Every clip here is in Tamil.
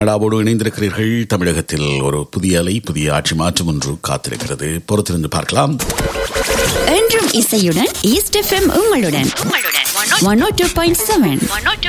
கனடாவோடு இணைந்திருக்கிறீர்கள் தமிழகத்தில் ஒரு புதிய அலை புதிய ஆட்சி மாற்றம் ஒன்று காத்திருக்கிறது பொறுத்திருந்து பார்க்கலாம் என்றும் இசையுடன் ஈஸ்ட் எஃப்எம் உங்களுடன் one O two point seven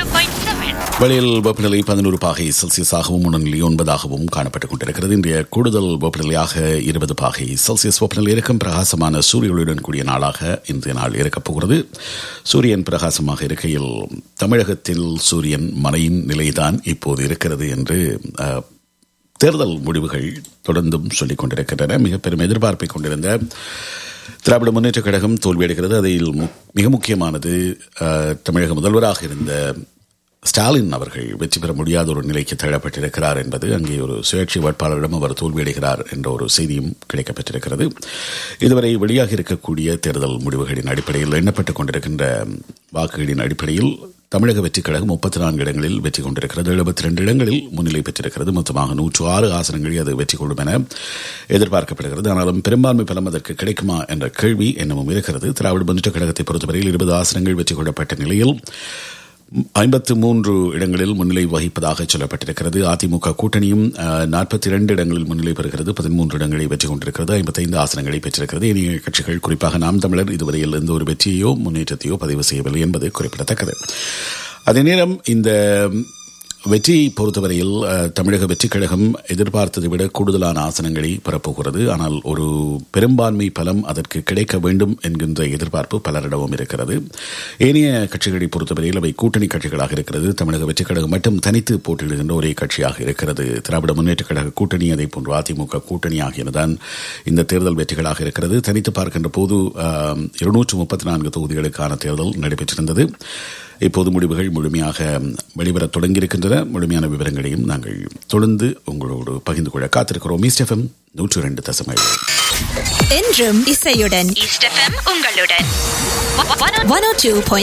வெளியில் வெப்பநிலை பதினோரு பாகை செல்சியஸாகவும் உடல்நிலை ஒன்பதாகவும் காணப்பட்டுக் கொண்டிருக்கிறது இன்றைய கூடுதல் வெப்பநிலையாக இருபது பாகை செல்சியஸ் வெப்பநிலை இருக்கும் பிரகாசமான சூரியனுடன் கூடிய நாளாக இன்றைய நாள் இருக்கப் போகிறது சூரியன் பிரகாசமாக இருக்கையில் தமிழகத்தில் சூரியன் மனையின் நிலைதான் இப்போது இருக்கிறது என்று அஹ், தேர்தல் முடிவுகள் தொடர்ந்தும் சொல்லிக் கொண்டிருக்கின்றன மிக பெரும் எதிர்பார்ப்பை கொண்டிருந்த திராவிட முன்னேற்ற கழகம் தோல்வியடைகிறது அதில் மு- மிக முக்கியமானது அஹ், தமிழக முதல்வராக இருந்த ஸ்டாலின் அவர்கள் வெற்றி பெற முடியாத ஒரு நிலைக்கு தள்ளப்பட்டிருக்கிறார் என்பது அங்கே ஒரு சுயேட்சை வேட்பாளரிடம் அவர் தோல்வியடைகிறார் என்ற ஒரு செய்தியும் கிடைக்கப்பட்டிருக்கிறது இதுவரை வெளியாக இருக்கக்கூடிய தேர்தல் முடிவுகளின் அடிப்படையில் எண்ணப்பட்டுக் கொண்டிருக்கின்ற வாக்குகளின் அடிப்படையில் தமிழக வெற்றிக் கழகம் முப்பத்தி நான்கு இடங்களில் வெற்றி கொண்டிருக்கிறது எழுபத்தி ரெண்டு இடங்களில் முன்னிலை பெற்றிருக்கிறது மொத்தமாக நூற்று ஆறு ஆசனங்களில் அது வெற்றி கொள்ளும் என எதிர்பார்க்கப்படுகிறது ஆனாலும் பெரும்பான்மை பலம் அதற்கு கிடைக்குமா என்ற கேள்வி என்னமும் இருக்கிறது திராவிட முன்னேற்ற கழகத்தை பொறுத்தவரையில் இருபது ஆசனங்கள் வெற்றி கொள்ளப்பட்ட நிலையில் ஐம்பத்து மூன்று இடங்களில் முன்னிலை வகிப்பதாக சொல்லப்பட்டிருக்கிறது அதிமுக கூட்டணியும் நாற்பத்தி இரண்டு இடங்களில் முன்னிலை பெறுகிறது பதிமூன்று இடங்களை வெற்றி கொண்டிருக்கிறது ஐம்பத்தைந்து ஆசனங்களை பெற்றிருக்கிறது இனிய கட்சிகள் குறிப்பாக நாம் தமிழர் இதுவரையில் எந்த ஒரு வெற்றியையோ முன்னேற்றத்தையோ பதிவு செய்யவில்லை என்பது குறிப்பிடத்தக்கது அதே நேரம் இந்த வெற்றியை பொறுத்தவரையில் அஹ், தமிழக வெற்றிக் கழகம் எதிர்பார்த்ததை விட கூடுதலான ஆசனங்களை பெறப்போகிறது ஆனால் ஒரு பெரும்பான்மை பலம் அதற்கு கிடைக்க வேண்டும் என்கின்ற எதிர்பார்ப்பு பலரிடமும் இருக்கிறது ஏனைய கட்சிகளை பொறுத்தவரையில் அவை கூட்டணி கட்சிகளாக இருக்கிறது தமிழக வெற்றிக் கழகம் மட்டும் தனித்து போட்டியிடுகின்ற ஒரே கட்சியாக இருக்கிறது திராவிட முன்னேற்ற கழக கூட்டணி அதே போன்று அதிமுக கூட்டணி ஆகியனதான் இந்த தேர்தல் வெற்றிகளாக இருக்கிறது தனித்து பார்க்கின்ற போது இருநூற்று முப்பத்தி நான்கு தொகுதிகளுக்கான தேர்தல் நடைபெற்றிருந்தது இப்போது முடிவுகள் முழுமையாக வெளிவரத் தொடங்கியிருக்கின்றன முழுமையான விவரங்களையும் நாங்கள் தொடர்ந்து உங்களோடு பகிர்ந்து கொள்ள காத்திருக்கிறோம் ஈஸ்ட் எஃப்எம் நூற்று இரண்டு தசமேழு என்றும் இசையுடன் ஈஸ்ட் எஃப்எம் உங்களுடன் ஒன் ஓ டூ